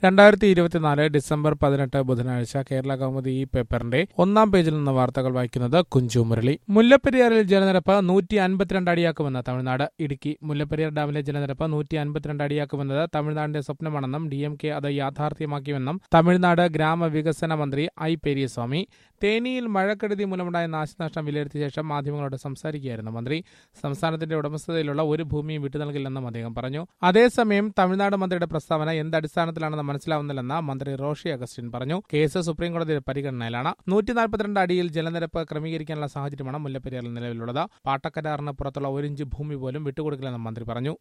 രണ്ടായിരത്തി ഇരുപത്തിനാല് ഡിസംബർ പതിനെട്ട് ബുധനാഴ്ച കേരള കൗമുദി ഈ പേപ്പറിന്റെ ഒന്നാം പേജിൽ നിന്ന് വാർത്തകൾ വായിക്കുന്നത് കുഞ്ചു മുരളി മുല്ലപ്പെരിയാറിൽ ജലനിരപ്പ് നൂറ്റി അൻപത്തിരണ്ട് അടിയാക്കുമെന്ന് തമിഴ്നാട് ഇടുക്കി മുല്ലപ്പെരിയാർ ഡാമിലെ ജലനിരപ്പ് നൂറ്റി അൻപത്തിരണ്ട് അടിയാക്കുമെന്നത് തമിഴ്നാടിന്റെ സ്വപ്നമാണെന്നും ഡി എം കെ അത് യാഥാർത്ഥ്യമാക്കിയെന്നും തമിഴ്നാട് ഗ്രാമവികസന മന്ത്രി ഐ പെരിയസ്വാമി തേനിയിൽ മഴക്കെടുതി മൂലമുണ്ടായ നാശനഷ്ടം വിലയിരുത്തിയ ശേഷം മാധ്യമങ്ങളോട് സംസാരിക്കുകയായിരുന്നു മന്ത്രി സംസ്ഥാനത്തിന്റെ ഉടമസ്ഥതയിലുള്ള ഒരു ഭൂമിയും വിട്ടു നൽകില്ലെന്നും അദ്ദേഹം പറഞ്ഞു അതേസമയം തമിഴ്നാട് മന്ത്രിയുടെ പ്രസ്താവന എന്തടിസ്ഥാനത്തിലാണെന്ന് മനസ്സിലാവുന്നില്ലെന്ന് മന്ത്രി റോഷി അഗസ്റ്റിൻ പറഞ്ഞു കേസ് സുപ്രീംകോടതി പരിഗണനയിലാണ് നൂറ്റി നാൽപ്പത്തിരണ്ട് അടിയിൽ ജലനിരപ്പ് ക്രമീകരിക്കാനുള്ള സാഹചര്യമാണ് മുല്ലപ്പെരിയാറിൽ നിലവിലുള്ളത് പാട്ടക്കരാറിന് പുറത്തുള്ള ഒരു ഇഞ്ച് ഭൂമി പോലും വിട്ടുകൊടുക്കില്ലെന്നും മന്ത്രി പറഞ്ഞു